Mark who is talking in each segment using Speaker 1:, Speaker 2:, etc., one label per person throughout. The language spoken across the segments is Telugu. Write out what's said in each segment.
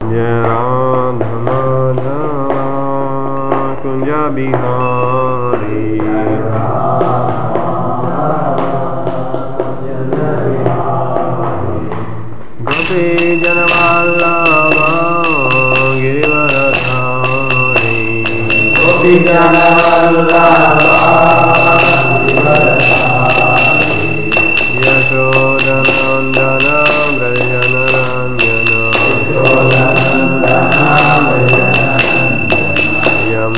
Speaker 1: जय राधा माधवा कुंज बिहारी गोपी जनवल्लभा गिरिवरधारी यशोदनन्दन व्रजनरञ्जन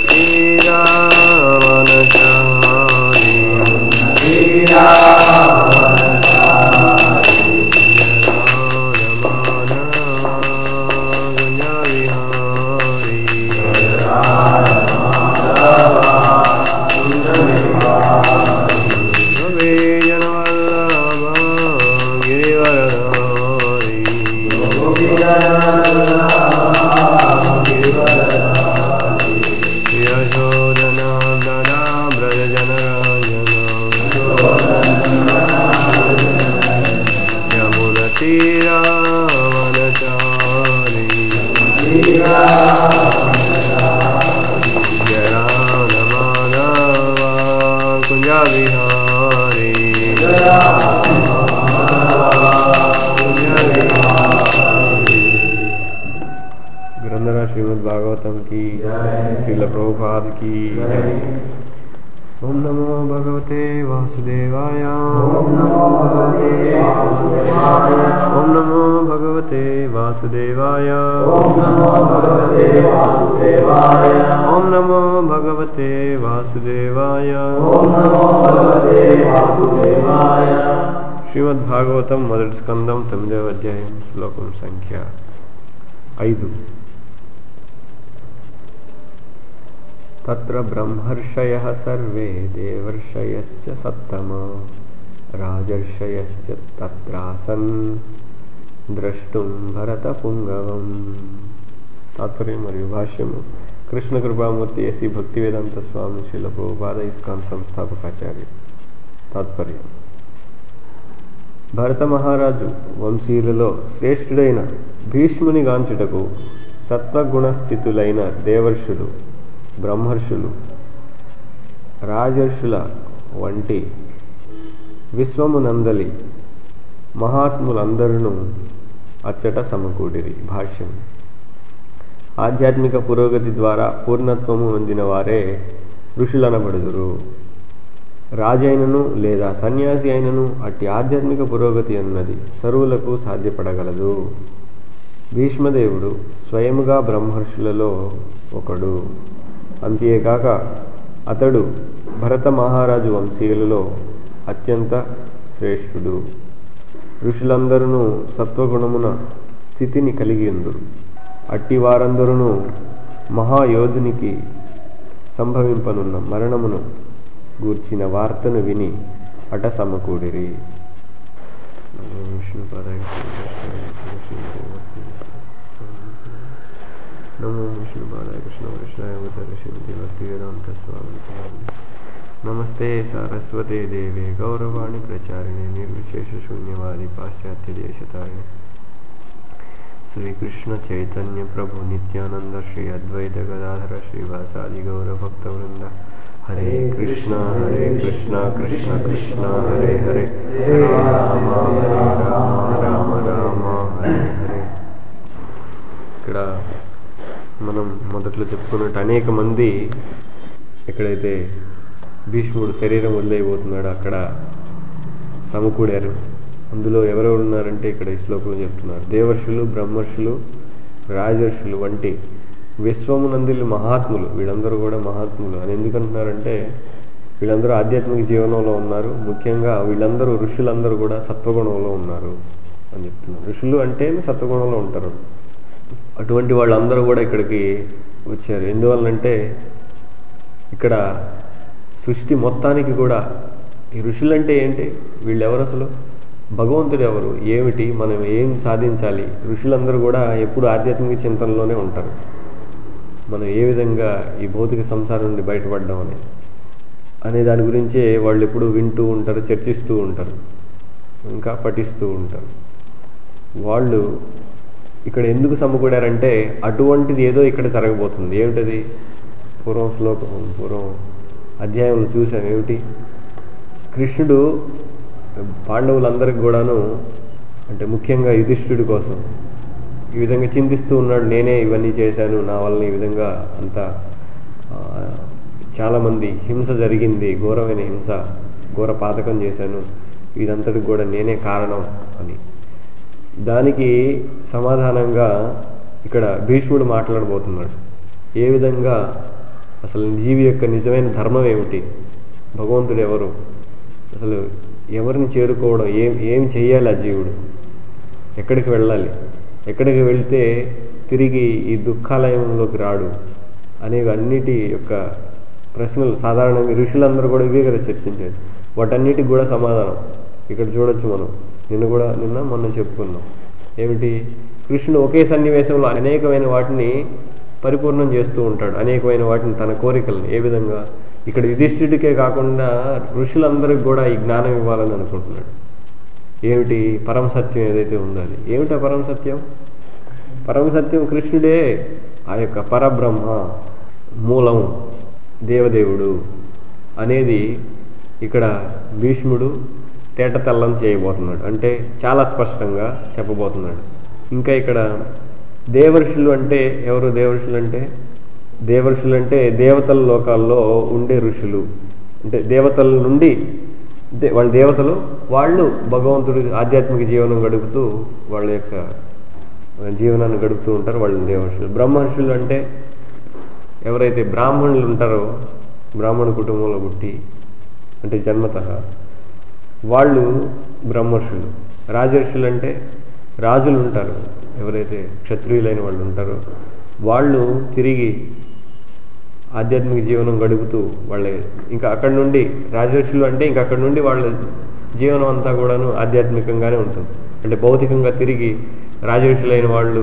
Speaker 1: यमुनतीरावनचारी యశోదనా వ్రజనరాజన యమున తీరావనచారి జరానమానవా కుంజ విహారీ ग्रंथरा श्रीमद् भागवतम की श्रील प्रभुपाद की जय ओम नमो भगवते वासुदेवाय ओम नमो भगवते वासुदेवाय ओम नमो भगवते वासुदेवाय శ్రీమద్ భాగవతం మొదటి స్కందం తొమ్మిదవ అధ్యాయం శ్లోకం సంఖ్య ఐదు తత్ర బ్రహ్మర్షయः సర్వే దేవర్షయశ్చ సత్తమా రాజర్షయశ్చ తత్రాసన్ ద్రష్టుం భరత పుంగవం తాత్పర్యం మరియు భాష్యము కృష్ణ కృపామూర్తి ఎసి భక్తి వేదాంత స్వామి శిల ప్రభుపాద ఇస్కాన్ సంస్థాపకాచార్య తాత్పర్యం భరత మహారాజు వంశీయులలో శ్రేష్ఠుడైన భీష్ముని గాంచుటకు సత్వగుణస్థితులైన దేవర్షులు బ్రహ్మర్షులు రాజర్షుల వంటి విశ్వమునందలి మహాత్ములందరూ అచ్చట సమకూడిరి భాష్యం ఆధ్యాత్మిక పురోగతి ద్వారా పూర్ణత్వము పొందిన వారే ఋషులనబడుదురు రాజైనను లేదా సన్యాసి అయినను అట్టి ఆధ్యాత్మిక పురోగతి అన్నది సరువులకు సాధ్యపడగలదు భీష్మదేవుడు స్వయముగా బ్రహ్మర్షులలో ఒకడు అంతేకాక అతడు భరత మహారాజు వంశీయులలో అత్యంత శ్రేష్ఠుడు ఋషులందరూ సత్వగుణమున స్థితిని కలిగి ఉందురు అట్టి వారందరూ మహాయోధునికి సంభవింపనున్న మరణమును గూర్చిన వార్తను విని అట సమకూడిరి నమో విష్ణు పాదాయ కృష్ణ కృష్ణాయ భక్తి వేదాంత స్వామి నమస్తే సరస్వతే దేవే గౌరవాణి ప్రచారిణి నిర్విశేష శూన్యవాది పాశ్చాత్య దేశతాయ శ్రీకృష్ణ చైతన్య ప్రభు నిత్యానంద శ్రీ అద్వైత గదాధర శ్రీవాసాది గౌర భక్తవృంద హరే కృష్ణ హరే కృష్ణ కృష్ణ కృష్ణ హరే హరే హరే రామ హరే రామ రామ రామ హరే హరే ఇక్కడ మనం మొదట్లో చెప్పుకున్నట్టు అనేక మంది ఎక్కడైతే భీష్ముడు శరీరం వదిలేయబోతున్నాడు అక్కడ సమకూడారు అందులో ఎవరెవరు ఉన్నారంటే ఇక్కడ ఈ శ్లోకంలో చెప్తున్నారు దేవర్షులు బ్రహ్మర్షులు రాజర్షులు వంటి విశ్వమునందులు మహాత్ములు వీళ్ళందరూ కూడా మహాత్ములు అని ఎందుకంటున్నారంటే వీళ్ళందరూ ఆధ్యాత్మిక జీవనంలో ఉన్నారు ముఖ్యంగా వీళ్ళందరూ ఋషులందరూ కూడా సత్వగుణంలో ఉన్నారు అని చెప్తున్నారు ఋషులు అంటే సత్వగుణంలో ఉంటారు అటువంటి వాళ్ళందరూ కూడా ఇక్కడికి వచ్చారు ఎందువల్లంటే ఇక్కడ సృష్టి మొత్తానికి కూడా ఈ ఋషులంటే ఏంటి వీళ్ళు ఎవరు అసలు భగవంతుడు ఎవరు ఏమిటి మనం ఏం సాధించాలి ఋషులందరూ కూడా ఎప్పుడు ఆధ్యాత్మిక చింతనలోనే ఉంటారు మనం ఏ విధంగా ఈ భౌతిక సంసారం నుండి బయటపడ్డాం అని అనే దాని గురించే వాళ్ళు ఎప్పుడు వింటూ ఉంటారు చర్చిస్తూ ఉంటారు ఇంకా పఠిస్తూ ఉంటారు వాళ్ళు ఇక్కడ ఎందుకు సమకూడారంటే అటువంటిది ఏదో ఇక్కడ జరగబోతుంది ఏమిటది పూర్వం శ్లోకం పూర్వం అధ్యాయంలో చూసాం ఏమిటి కృష్ణుడు పాండవులందరికి కూడాను అంటే ముఖ్యంగా యుధిష్ఠుడి కోసం ఈ విధంగా చింతిస్తూ ఉన్నాడు నేనే ఇవన్నీ చేశాను నా వల్ల ఈ విధంగా అంత ఆ, చాలామంది హింస జరిగింది ఘోరమైన హింస ఘోర పాతకం చేశాను ఇదంతటికి కూడా నేనే కారణం అని దానికి సమాధానంగా ఇక్కడ భీష్ముడు మాట్లాడబోతున్నాడు ఏ విధంగా అసలు జీవి యొక్క నిజమైన ధర్మం ఏమిటి భగవంతుడు ఎవరు అసలు ఎవరిని చేరుకోవడం ఏం ఏం చేయాలి ఆ జీవుడు ఎక్కడికి వెళ్ళాలి ఎక్కడికి వెళ్తే తిరిగి ఈ దుఃఖాలయంలోకి రాడు అనేవి అన్నిటి యొక్క ప్రశ్నలు సాధారణంగా ఋషులందరూ కూడా ఇవే కదా చర్చించారు వాటన్నిటికి కూడా సమాధానం ఇక్కడ చూడొచ్చు మనం నిన్న కూడా నిన్న మొన్న చెప్పుకున్నాం ఏమిటి కృష్ణుడు ఒకే సన్నివేశంలో అనేకమైన వాటిని పరిపూర్ణం చేస్తూ ఉంటాడు అనేకమైన వాటిని తన కోరికలను ఏ విధంగా ఇక్కడ యుధిష్ఠుడికే కాకుండా ఋషులందరికీ కూడా ఈ జ్ఞానం ఇవ్వాలని అనుకుంటున్నాడు ఏమిటి పరమ సత్యం ఏదైతే ఉందో అది ఏమిటా పరమ సత్యం పరమ సత్యం కృష్ణుడే ఆ యొక్క పరబ్రహ్మ మూలం దేవదేవుడు అనేది ఇక్కడ భీష్ముడు తేటతెల్లం చేయబోతున్నాడు అంటే చాలా స్పష్టంగా చెప్పబోతున్నాడు ఇంకా ఇక్కడ దేవర్షులు అంటే ఎవరు దేవర్షులు అంటే దేవర్షులు అంటే దేవతల లోకాల్లో ఉండే ఋషులు అంటే దేవతల నుండి దే వాళ్ళ దేవతలు వాళ్ళు భగవంతుడి ఆధ్యాత్మిక జీవనం గడుపుతూ వాళ్ళ యొక్క జీవనాన్ని గడుపుతూ ఉంటారు వాళ్ళు దేవర్షులు బ్రహ్మర్షులు అంటే ఎవరైతే బ్రాహ్మణులు ఉంటారో బ్రాహ్మణ కుటుంబంలో పుట్టి అంటే జన్మత వాళ్ళు బ్రహ్మర్షులు రాజర్షులు అంటే రాజులు ఉంటారు ఎవరైతే క్షత్రియులైన వాళ్ళు ఉంటారో వాళ్ళు తిరిగి ఆధ్యాత్మిక జీవనం గడుపుతూ వాళ్ళ ఇంకా అక్కడ నుండి రాజర్షులు అంటే ఇంకా అక్కడ నుండి వాళ్ళ జీవనం అంతా కూడాను ఆధ్యాత్మికంగానే ఉంటుంది అంటే భౌతికంగా తిరిగి రాజర్షులైన వాళ్ళు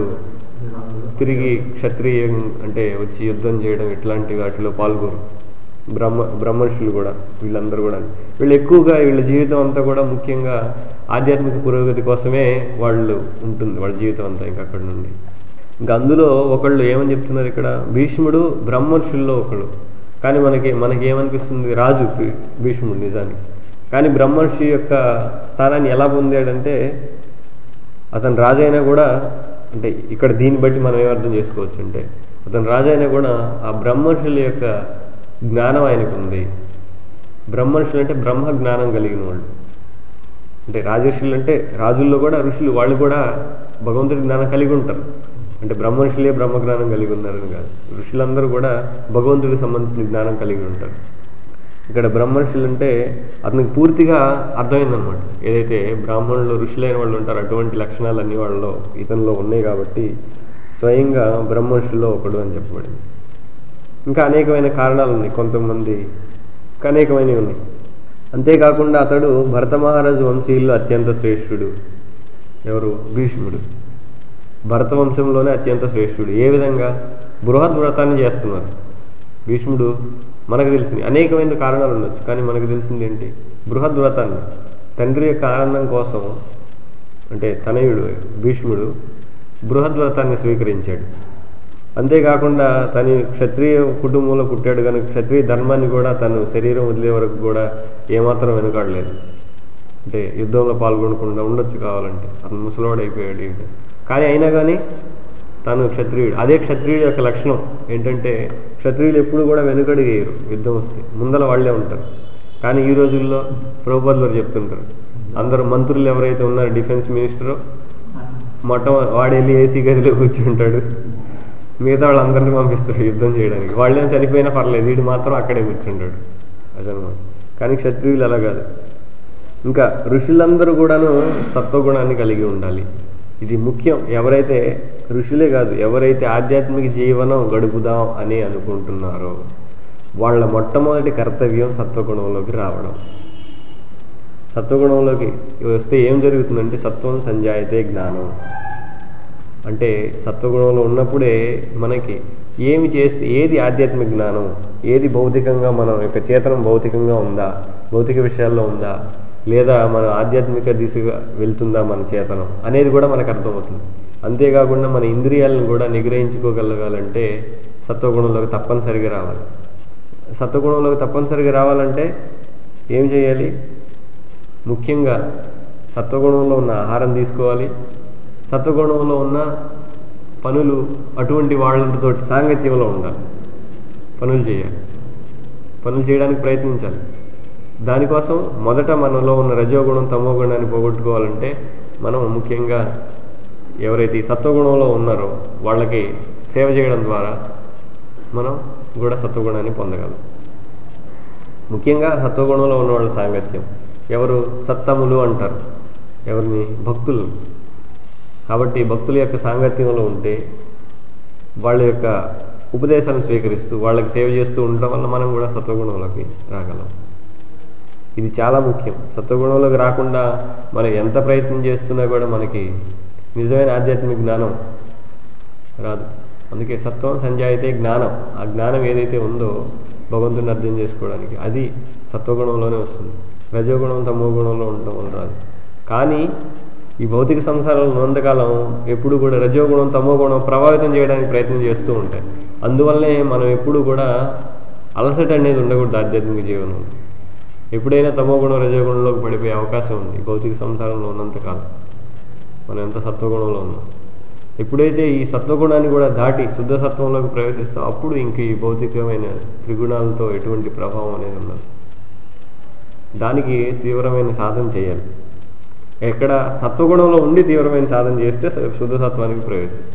Speaker 1: తిరిగి క్షత్రియ అంటే వచ్చి యుద్ధం చేయడం ఇట్లాంటి వాటిలో పాల్గొరు బ్రహ్మ బ్రహ్మర్షులు కూడా వీళ్ళందరూ కూడా వీళ్ళు ఎక్కువగా వీళ్ళ జీవితం అంతా కూడా ముఖ్యంగా ఆధ్యాత్మిక పురోగతి కోసమే వాళ్ళు ఉంటుంది వాళ్ళ జీవితం అంతా ఇంకా అక్కడ నుండి ఇంకా అందులో ఒకళ్ళు ఏమని చెప్తున్నారు ఇక్కడ భీష్ముడు బ్రహ్మర్షుల్లో ఒకళ్ళు కానీ మనకి మనకి ఏమనిపిస్తుంది రాజు భీ- భీష్ముడు నిజానికి కానీ బ్రహ్మర్షి యొక్క స్థానాన్ని ఎలా పొందాడంటే అతను రాజైనా కూడా అంటే ఇక్కడ దీన్ని బట్టి మనం ఏమర్థం చేసుకోవచ్చు అంటే అతను రాజైనా కూడా ఆ బ్రహ్మర్షుల యొక్క జ్ఞానం ఆయనకు ఉంది బ్రహ్మర్షులు అంటే బ్రహ్మ జ్ఞానం కలిగిన వాళ్ళు అంటే రాజర్షులు అంటే రాజుల్లో కూడా ఋషులు వాళ్ళు కూడా భగవంతుడి జ్ఞానం కలిగి ఉంటారు అంటే బ్రహ్మర్షులే బ్రహ్మ జ్ఞానం కలిగి ఉన్నారని కాదు ఋషులందరూ కూడా భగవంతుడికి సంబంధించిన జ్ఞానం కలిగి ఉంటారు ఇక్కడ బ్రహ్మర్షులు అంటే అతనికి పూర్తిగా అర్థమైందనమాట ఏదైతే బ్రాహ్మణులు ఋషులైన వాళ్ళు ఉంటారో అటువంటి లక్షణాలన్నీ వాళ్ళలో ఇతనిలో ఉన్నాయి కాబట్టి స్వయంగా బ్రహ్మర్షుల్లో ఒకడు అని చెప్పబడింది ఇంకా అనేకమైన కారణాలు ఉన్నాయి కొంతమంది ఇంకా అనేకమైనవి ఉన్నాయి అంతేకాకుండా అతడు భరత మహారాజు వంశీయుల్లో అత్యంత శ్రేష్ఠుడు ఎవరు భీష్ముడు భరత వంశంలోనే అత్యంత శ్రేష్ఠుడు ఏ విధంగా బృహద్ వ్రతాన్ని చేస్తున్నారు భీష్ముడు మనకు తెలిసింది అనేకమైన కారణాలు ఉండొచ్చు కానీ మనకు తెలిసింది ఏంటి బృహద్ వ్రతాన్ని తండ్రి యొక్క ఆనందం కోసం అంటే తనయుడు భీష్ముడు బృహద్ వ్రతాన్ని స్వీకరించాడు అంతేకాకుండా తను క్షత్రియ కుటుంబంలో పుట్టాడు కనుక క్షత్రియ ధర్మాన్ని కూడా తను శరీరం వదిలే వరకు కూడా ఏమాత్రం వెనుకాడలేదు అంటే యుద్ధంలో పాల్గొనకుండా ఉండొచ్చు కావాలంటే అతను ముసలివాడు అయిపోయాడు ఇంకా కానీ అయినా కానీ తను క్షత్రియుడు అదే క్షత్రియుడి యొక్క లక్షణం ఏంటంటే క్షత్రియులు ఎప్పుడు కూడా వెనుకడిగేయరు యుద్ధం వస్తే ముందల వాళ్ళే ఉంటారు కానీ ఈ రోజుల్లో ప్రభుత్వాలు చెప్తుంటారు అందరూ మంత్రులు ఎవరైతే ఉన్నారో డిఫెన్స్ మినిస్టరు మొట్ట వాడెళ్ళి ఏసీ గదిలో కూర్చుంటాడు మిగతా వాళ్ళందరినీ పంపిస్తారు యుద్ధం చేయడానికి వాళ్ళేం చనిపోయినా పర్లేదు వీడు మాత్రం అక్కడే కూర్చుంటాడు అదనమాట కానీ క్షత్రియులు అలా కాదు ఇంకా ఋషులందరూ కూడాను సత్వగుణాన్ని కలిగి ఉండాలి ఇది ముఖ్యం ఎవరైతే ఋషులే కాదు ఎవరైతే ఆధ్యాత్మిక జీవనం గడుపుదాం అని అనుకుంటున్నారో వాళ్ళ మొట్టమొదటి కర్తవ్యం సత్వగుణంలోకి రావడం సత్వగుణంలోకి వస్తే ఏం జరుగుతుందంటే సత్వం సంజాయితే జ్ఞానం అంటే సత్వగుణంలో ఉన్నప్పుడే మనకి ఏమి చేస్తే ఏది ఆధ్యాత్మిక జ్ఞానం ఏది భౌతికంగా మనం యొక్క చేతనం భౌతికంగా ఉందా భౌతిక విషయాల్లో ఉందా లేదా మన ఆధ్యాత్మిక దిశగా వెళ్తుందా మన చేతనం అనేది కూడా మనకు అర్థమవుతుంది అంతేకాకుండా మన ఇంద్రియాలను కూడా నిగ్రహించుకోగలగాలంటే సత్వగుణంలోకి తప్పనిసరిగా రావాలి సత్వగుణంలోకి తప్పనిసరిగా రావాలంటే ఏం చేయాలి ముఖ్యంగా సత్వగుణంలో ఉన్న ఆహారం తీసుకోవాలి సత్వగుణంలో ఉన్న పనులు అటువంటి వాళ్ళతో సాంగత్యంలో ఉండాలి పనులు చేయాలి పనులు చేయడానికి ప్రయత్నించాలి దానికోసం మొదట మనలో ఉన్న రజోగుణం తమో గుణాన్ని పోగొట్టుకోవాలంటే మనం ముఖ్యంగా ఎవరైతే ఈ సత్వగుణంలో ఉన్నారో వాళ్ళకి సేవ చేయడం ద్వారా మనం కూడా సత్వగుణాన్ని పొందగలం ముఖ్యంగా సత్వగుణంలో ఉన్న వాళ్ళ సాంగత్యం ఎవరు సత్తములు అంటారు ఎవరిని భక్తులు కాబట్టి భక్తుల యొక్క సాంగత్యంలో ఉంటే వాళ్ళ యొక్క ఉపదేశాన్ని స్వీకరిస్తూ వాళ్ళకి సేవ చేస్తూ ఉండడం వల్ల మనం కూడా సత్వగుణంలోకి రాగలం ఇది చాలా ముఖ్యం సత్వగుణంలోకి రాకుండా మనం ఎంత ప్రయత్నం చేస్తున్నా కూడా మనకి నిజమైన ఆధ్యాత్మిక జ్ఞానం రాదు అందుకే సత్వం సంజాయితే జ్ఞానం ఆ జ్ఞానం ఏదైతే ఉందో భగవంతుని అర్థం చేసుకోవడానికి అది సత్వగుణంలోనే వస్తుంది రజోగుణం తమో గుణంలో ఉండడం వల్ల రాదు కానీ ఈ భౌతిక సంసారంలో ఉన్నంతకాలం ఎప్పుడు కూడా రజోగుణం తమో గుణం ప్రభావితం చేయడానికి ప్రయత్నం చేస్తూ ఉంటాయి అందువల్లనే మనం ఎప్పుడు కూడా అలసట అనేది ఉండకూడదు ఆధ్యాత్మిక జీవనం ఎప్పుడైనా తమో గుణం రజోగుణంలోకి పడిపోయే అవకాశం ఉంది ఈ భౌతిక సంసారంలో ఉన్నంతకాలం మనం ఎంత సత్వగుణంలో ఉన్నాం ఎప్పుడైతే ఈ సత్వగుణాన్ని కూడా దాటి శుద్ధ సత్వంలోకి ప్రవేశిస్తాం అప్పుడు ఇంక ఈ భౌతికమైన త్రిగుణాలతో ఎటువంటి ప్రభావం అనేది ఉండదు దానికి తీవ్రమైన సాధన చేయాలి ఎక్కడ సత్వగుణంలో ఉండి తీవ్రమైన సాధన చేస్తే శుద్ధ సత్వానికి ప్రవేశిస్తుంది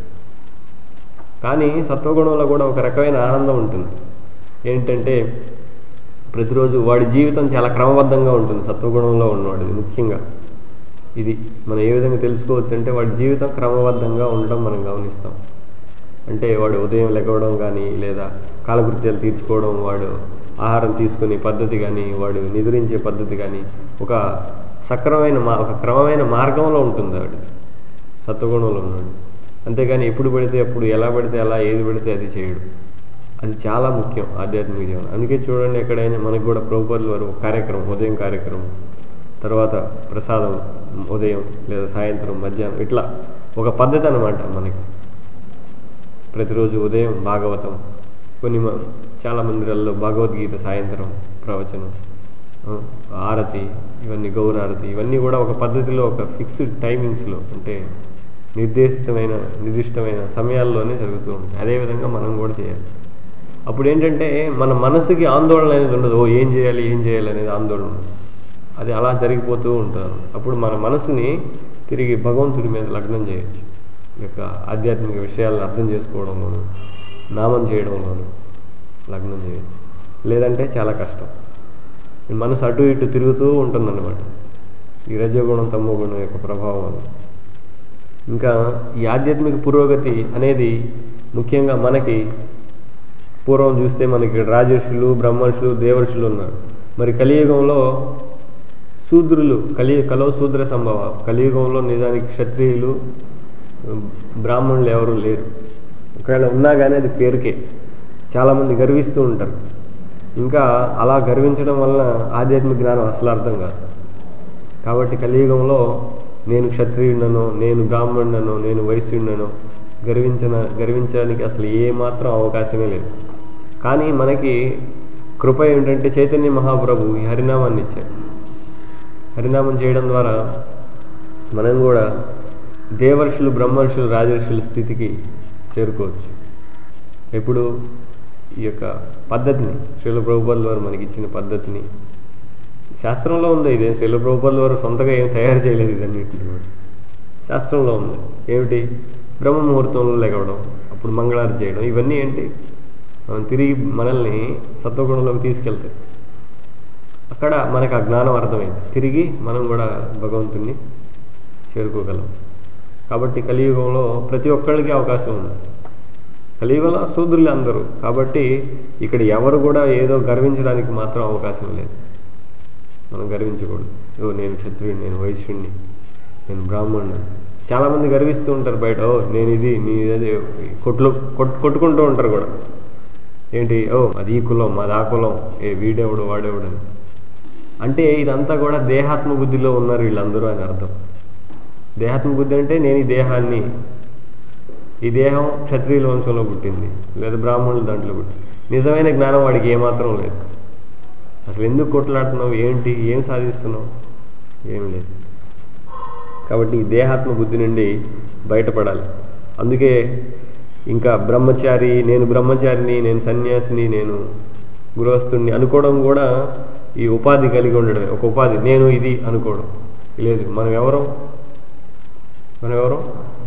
Speaker 1: కానీ సత్వగుణంలో కూడా ఒక రకమైన ఆనందం ఉంటుంది ఏంటంటే ప్రతిరోజు వాడి జీవితం చాలా క్రమబద్ధంగా ఉంటుంది సత్వగుణంలో ఉన్నవాడిది ముఖ్యంగా ఇది మనం ఏ విధంగా తెలుసుకోవచ్చు అంటే వాడి జీవితం క్రమబద్ధంగా ఉండడం మనం గమనిస్తాం అంటే వాడు ఉదయం లెగవడం కానీ లేదా కాలకృత్యాలు తీర్చుకోవడం వాడు ఆహారం తీసుకునే పద్ధతి కానీ వాడు నిద్రించే పద్ధతి కానీ ఒక సక్రమైన మా ఒక క్రమమైన మార్గంలో ఉంటుంది వాడు సత్వగుణంలో ఉన్నాడు అంతేగాని ఎప్పుడు పడితే అప్పుడు ఎలా పడితే అలా ఏది పడితే అది చేయడు అది చాలా ముఖ్యం ఆధ్యాత్మిక జీవనం అందుకే చూడండి ఎక్కడైనా మనకు కూడా ప్రభుపదుల వారు ఒక కార్యక్రమం ఉదయం కార్యక్రమం తర్వాత ప్రసాదం ఉదయం లేదా సాయంత్రం మధ్యాహ్నం ఇట్లా ఒక పద్ధతి అనమాట మనకి ప్రతిరోజు ఉదయం భాగవతం కొన్ని మ- చాలా మందిరాల్లో భగవద్గీత సాయంత్రం ప్రవచనం ఆ, ఆరతి ఇవన్నీ గౌరారతి ఇవన్నీ కూడా ఒక పద్ధతిలో ఒక ఫిక్స్డ్ టైమింగ్స్లో అంటే నిర్దేశితమైన నిర్దిష్టమైన సమయాల్లోనే జరుగుతూ ఉంటాయి అదేవిధంగా మనం కూడా చేయాలి అప్పుడు ఏంటంటే మన మనసుకి ఆందోళన అనేది ఉండదు ఓ ఏం చేయాలి ఏం చేయాలి అనేది ఆందోళన ఉండదు అది అలా జరిగిపోతూ ఉంటారు అప్పుడు మన మనసుని తిరిగి భగవంతుడి మీద లగ్నం చేయొచ్చు ఈ యొక్క ఆధ్యాత్మిక విషయాలను అర్థం చేసుకోవడంలోను నామం చేయడంలోను లగ్నం చేయొచ్చు లేదంటే చాలా కష్టం ఈ మనసు అటు ఇటు తిరుగుతూ ఉంటుందన్నమాట ఈ రజోగుణం తమో గుణం యొక్క ప్రభావం వల్ల ఇంకా ఈ ఆధ్యాత్మిక పురోగతి అనేది ముఖ్యంగా మనకి పూర్వం చూస్తే మనకి రాజర్షులు బ్రహ్మర్షులు దేవర్షులు ఉన్నారు మరి కలియుగంలో శూద్రులు కలి కలో శూద్ర సంభవ కలియుగంలో నిజానికి క్షత్రియులు బ్రాహ్మణులు ఎవరు లేరు ఒకవేళ ఉన్నా కానీ అది పేరుకే చాలామంది గర్విస్తూ ఉంటారు ఇంకా అలా గర్వించడం వలన ఆధ్యాత్మిక జ్ఞానం అసలు అర్థం కాదు కాబట్టి కలియుగంలో నేను క్షత్రియుడనో నేను బ్రాహ్మణుడనో నేను వైశ్యుడనో గర్వించిన గర్వించడానికి అసలు ఏ మాత్రం అవకాశమే లేదు కానీ మనకి కృప ఏంటంటే చైతన్య మహాప్రభు ఈ హరినామాన్ని ఇచ్చారు హరినామం చేయడం ద్వారా మనం కూడా దేవర్షులు బ్రహ్మర్షులు రాజర్షుల స్థితికి చేరుకోవచ్చు ఎప్పుడు ఈ యొక్క పద్ధతిని శ్రీల ప్రభుపాదుల వారు మనకి ఇచ్చిన పద్ధతిని శాస్త్రంలో ఉంది ఇదే శ్రీల ప్రభుపాదుల వారు సొంతగా ఏం తయారు చేయలేదు ఇదన్నింటిని కూడా శాస్త్రంలో ఉంది ఏమిటి బ్రహ్మ ముహూర్తంలో లెగవడం అప్పుడు మంగళారతి చేయడం ఇవన్నీ ఏంటి మనం తిరిగి మనల్ని సత్వగుణంలోకి తీసుకెళ్తాయి అక్కడ మనకు ఆ జ్ఞానం అర్థమైంది తిరిగి మనం కూడా భగవంతుణ్ణి చేరుకోగలం కాబట్టి కలియుగంలో ప్రతి ఒక్కళ్ళకి అవకాశం ఉంది కలియుగంలో శూద్రులు అందరూ కాబట్టి ఇక్కడ ఎవరు కూడా ఏదో గర్వించడానికి మాత్రం అవకాశం లేదు మనం గర్వించకూడదు ఓ నేను క్షత్రియుడిని నేను వైశ్యుడిని నేను బ్రాహ్మణుడు చాలామంది గర్విస్తూ ఉంటారు బయట ఓ నేను ఇది నీ అది కొట్లు కొట్ కొట్టుకుంటూ ఉంటారు కూడా ఏంటి ఓ అది ఈ కులం మాది ఆ కులం ఏ వీడెవడు వాడేవాడని అంటే ఇదంతా కూడా దేహాత్మ బుద్ధిలో ఉన్నారు వీళ్ళందరూ అని అర్థం దేహాత్మ బుద్ధి అంటే నేను ఈ దేహాన్ని ఈ దేహం క్షత్రియుల వంశంలో పుట్టింది లేదా బ్రాహ్మణుల దాంట్లో పుట్టింది నిజమైన జ్ఞానం వాడికి ఏమాత్రం లేదు అసలు ఎందుకు కొట్లాడుతున్నావు ఏంటి ఏం సాధిస్తున్నావు ఏం లేదు కాబట్టి ఈ దేహాత్మ బుద్ధి నుండి బయటపడాలి అందుకే ఇంకా బ్రహ్మచారి నేను బ్రహ్మచారిని నేను సన్యాసిని నేను గృహస్థుడిని అనుకోవడం కూడా ఈ ఉపాధి కలిగి ఉండడమే ఒక ఉపాధి నేను ఇది అనుకోవడం లేదు మనం ఎవరం మనం ఎవరం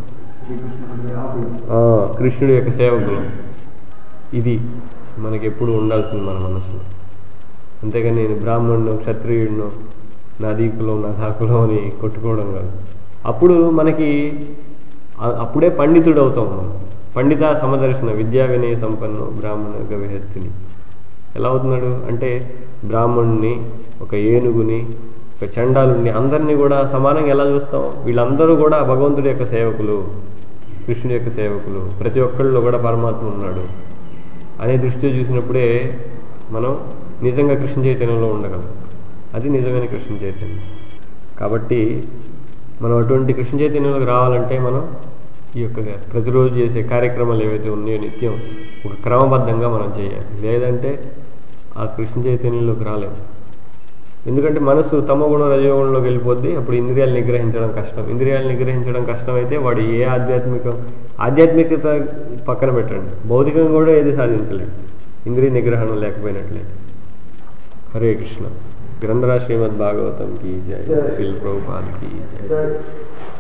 Speaker 1: ఆ, కృష్ణుడి యొక్క సేవకులు ఇది మనకి ఎప్పుడు ఉండాల్సింది మన మనసులో అంతేగాని నేను బ్రాహ్మణుడు క్షత్రియుడిను నాది కులం నాదా కులం అని కొట్టుకోవడం కాదు అప్పుడు మనకి ఆ- అప్పుడే పండితుడు అవుతాం మనం పండిత సమదర్శన విద్యా వినయ సంపన్ను బ్రాహ్మణ గవిహస్తిని ఎలా అవుతున్నాడు అంటే బ్రాహ్మణుని ఒక ఏనుగుని ఒక చండాలుని అందరినీ కూడా సమానంగా ఎలా చూస్తాం వీళ్ళందరూ కూడా భగవంతుడి యొక్క సేవకులు కృష్ణుడి యొక్క సేవకులు ప్రతి ఒక్కళ్ళలో కూడా పరమాత్మ ఉన్నాడు అనే దృష్టితో చూసినప్పుడే మనం నిజంగా కృష్ణ చైతన్యంలో ఉండగలం అది నిజమైన కృష్ణ చైతన్యం కాబట్టి మనం అటువంటి కృష్ణ చైతన్యంలోకి రావాలంటే మనం ఈ యొక్క ప్రతిరోజు చేసే కార్యక్రమాలు ఏవైతే ఉన్నాయో నిత్యం ఒక క్రమబద్ధంగా మనం చేయాలి లేదంటే ఆ కృష్ణ చైతన్యంలోకి రాలేము ఎందుకంటే మనసు తమగుణం రజోగుణంలోకి వెళ్ళిపోద్ది అప్పుడు ఇంద్రియాలు నిగ్రహించడం కష్టం ఇంద్రియాలు నిగ్రహించడం కష్టమైతే వాడు ఏ ఆధ్యాత్మిక ఆధ్యాత్మికత పక్కన పెట్టండి భౌతికంగా కూడా ఏది సాధించలేడు ఇంద్రియ నిగ్రహణం లేకపోయినట్లయితే హరే కృష్ణ గ్రంథరా శ్రీమద్ భాగవతం కీ జయ శ్రీల్ ప్రభుపాద్ కీ జయ
Speaker 2: సార్